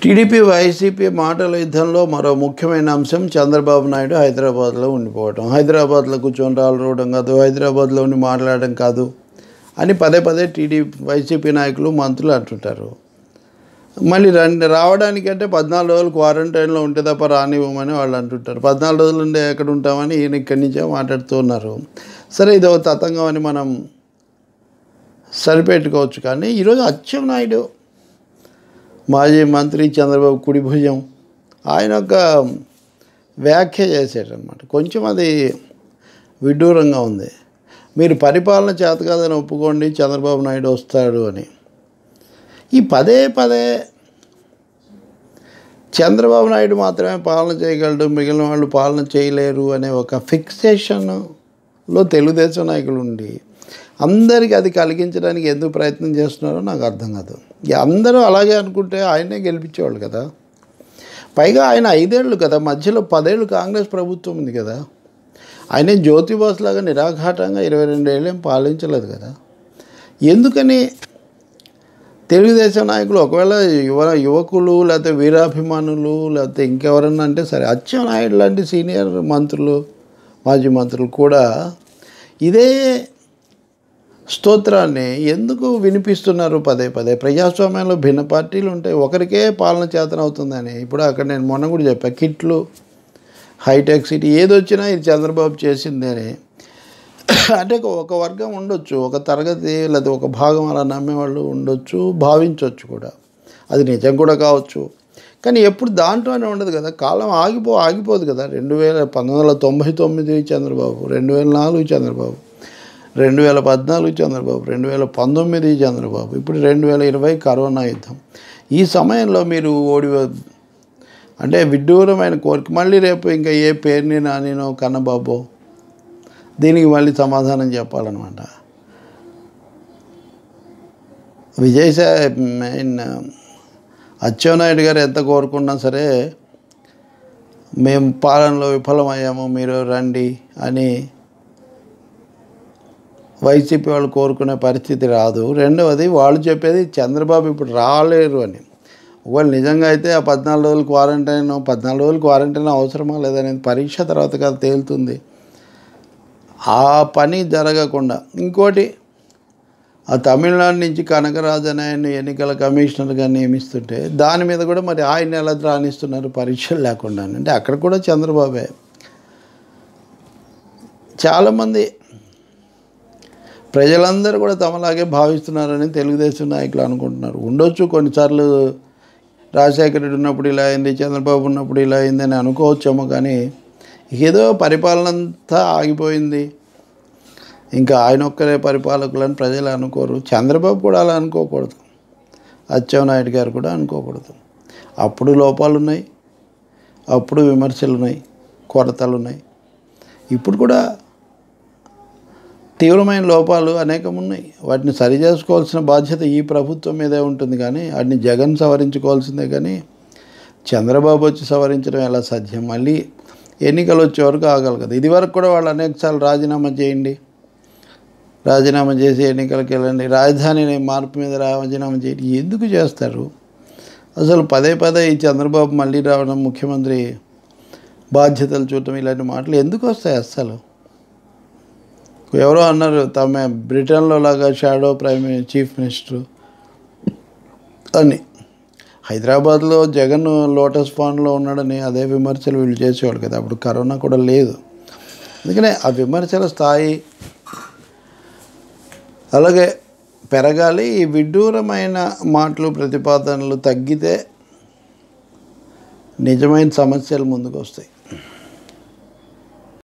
TDP YCP మాటల యుద్ధంలో మరో ముఖ్యమైన అంశం చంద్రబాబు నాయుడు హైదరాబాద్లో ఉండిపోవటం హైదరాబాద్లో కూర్చొని రావడం కాదు హైదరాబాద్లో ఉండి మాట్లాడడం కాదు అని పదే పదే టీడీపీ వైసీపీ నాయకులు మంత్రులు అంటుంటారు మళ్ళీ రండి రావడానికంటే పద్నాలుగు రోజులు క్వారంటైన్లో ఉంటే తప్ప రానివ్వమని వాళ్ళు అంటుంటారు పద్నాలుగు రోజులు ఉండే ఎక్కడ ఉంటామని ఈయన ఇక్కడి నుంచే మాట్లాడుతూ ఉన్నారు సరే ఇది ఒక తతంగం అని మనం సరిపెట్టుకోవచ్చు కానీ ఈరోజు అచ్చెన్నాయుడు మాజీ మంత్రి చంద్రబాబు కుడి భుజం ఆయన ఒక వ్యాఖ్య చేశాడనమాట కొంచెం అది విడ్డూరంగా ఉంది మీరు పరిపాలన చేత కాదని ఒప్పుకోండి చంద్రబాబు నాయుడు వస్తాడు అని ఈ పదే పదే చంద్రబాబు నాయుడు మాత్రమే పాలన చేయగలడు మిగిలిన వాళ్ళు పాలన చేయలేరు అనే ఒక ఫిక్సేషన్లో తెలుగుదేశం నాయకులు ఉండి అందరికీ అది కలిగించడానికి ఎందుకు ప్రయత్నం చేస్తున్నారో నాకు అర్థం కాదు ఇక అందరూ అలాగే అనుకుంటే ఆయనే గెలిపించేవాళ్ళు కదా పైగా ఆయన ఐదేళ్ళు కదా మధ్యలో పదేళ్ళు కాంగ్రెస్ ప్రభుత్వం ఉంది కదా ఆయన జ్యోతిబాస్ లాగా నిరాఘాటంగా ఇరవై రెండేళ్ళు ఏం పాలించలేదు కదా ఎందుకని తెలుగుదేశం నాయకులు ఒకవేళ యువ యువకులు లేకపోతే వీరాభిమానులు లేకపోతే ఇంకెవరన్నా అంటే సరే అచ్చెన్నాయుడు లాంటి సీనియర్ మంత్రులు మాజీ మంత్రులు కూడా ఇదే స్తోత్రాన్ని ఎందుకు వినిపిస్తున్నారు పదే పదే ప్రజాస్వామ్యంలో భిన్న పార్టీలు ఉంటాయి ఒకరికే పాలన చేతన అవుతుందని ఇప్పుడు అక్కడ నేను మొన్న కూడా చెప్పా కిట్లు హైటెక్ సిటీ ఏది వచ్చినా ఇది చంద్రబాబు చేసింది అని అంటే ఒక వర్గం ఉండొచ్చు ఒక తరగతి లేదా ఒక భాగం అలా నమ్మేవాళ్ళు ఉండొచ్చు భావించవచ్చు కూడా అది నిజం కూడా కావచ్చు కానీ ఎప్పుడు దాంట్లోనే ఉండదు కదా కాలం ఆగిపో ఆగిపోదు కదా రెండు వేల పంతొమ్మిది వందల తొంభై తొమ్మిది చంద్రబాబు రెండు వేల నాలుగు చంద్రబాబు రెండు వేల పద్నాలుగు చంద్రబాబు రెండు వేల పంతొమ్మిది చంద్రబాబు ఇప్పుడు రెండు వేల ఇరవై కరోనా యుద్ధం ఈ సమయంలో మీరు ఓడి అంటే విడ్డూరమైన కోరిక మళ్ళీ రేపు ఇంకా ఏ పేరుని నానినో కన్నబాబో దీనికి మళ్ళీ సమాధానం చెప్పాలన్నమాట విజయసా మెయిన్ అచ్చెన్నాయుడు గారు ఎంత కోరుకున్నా సరే మేము పాలనలో విఫలమయ్యాము మీరు రండి అని వైసీపీ వాళ్ళు కోరుకునే పరిస్థితి రాదు రెండవది వాళ్ళు చెప్పేది చంద్రబాబు ఇప్పుడు రాలేరు అని ఒకవేళ నిజంగా అయితే ఆ పద్నాలుగు రోజులు క్వారంటైన్ పద్నాలుగు రోజులు క్వారంటైన్ అవసరమా లేదనేది పరీక్ష తర్వాత కదా తేలుతుంది ఆ పని జరగకుండా ఇంకోటి ఆ తమిళనాడు నుంచి కనకరాజు అని ఆయన ఎన్నికల కమిషనర్గా నియమిస్తుంటే దాని మీద కూడా మరి ఆయన ఎలా రాణిస్తున్నారు పరీక్షలు లేకుండా అంటే అక్కడ కూడా చంద్రబాబే చాలామంది ప్రజలందరూ కూడా తమలాగే భావిస్తున్నారని తెలుగుదేశం నాయకులు అనుకుంటున్నారు ఉండొచ్చు కొన్నిసార్లు రాజశేఖర రెడ్డి ఉన్నప్పుడు ఇలా అయింది చంద్రబాబు ఉన్నప్పుడు ఇలా అయింది అని అనుకోవచ్చేమో కానీ ఏదో పరిపాలన అంతా ఆగిపోయింది ఇంకా ఆయన ఒక్కరే పరిపాలకులని ప్రజలు అనుకోరు చంద్రబాబు కూడా అలా అనుకోకూడదు అచ్చెన్నాయుడు గారు కూడా అనుకోకూడదు అప్పుడు లోపాలు ఉన్నాయి అప్పుడు విమర్శలు ఉన్నాయి కొరతలు ఉన్నాయి ఇప్పుడు కూడా తీవ్రమైన లోపాలు అనేకం ఉన్నాయి వాటిని సరి చేసుకోవాల్సిన బాధ్యత ఈ ప్రభుత్వం మీదే ఉంటుంది కానీ వాటిని జగన్ సవరించుకోవాల్సిందే కానీ చంద్రబాబు వచ్చి సవరించడం ఎలా సాధ్యం మళ్ళీ ఎన్నికలు వచ్చే వరకు ఆగాలి కదా ఇది వరకు కూడా వాళ్ళు అనేకసార్లు రాజీనామా చేయండి రాజీనామా చేసి ఎన్నికలకు వెళ్ళండి రాజధాని మార్పు మీద రాజీనామా చేయండి ఎందుకు చేస్తారు అసలు పదే పదే ఈ చంద్రబాబు మళ్ళీ రావడం ముఖ్యమంత్రి బాధ్యతలు చూడటం ఇలాంటి మాటలు ఎందుకు వస్తాయి అస్సలు ఎవరో అన్నారు తమ బ్రిటన్లో లాగా షాడో ప్రైమ్ చీఫ్ మినిస్టర్ అని హైదరాబాద్లో జగన్ లోటస్ ఫాండ్లో ఉన్నాడని అదే విమర్శలు వీళ్ళు చేసేవాళ్ళు కదా అప్పుడు కరోనా కూడా లేదు అందుకనే ఆ విమర్శల స్థాయి అలాగే పెరగాలి ఈ విడ్డూరమైన మాటలు ప్రతిపాదనలు తగ్గితే నిజమైన సమస్యలు ముందుకు వస్తాయి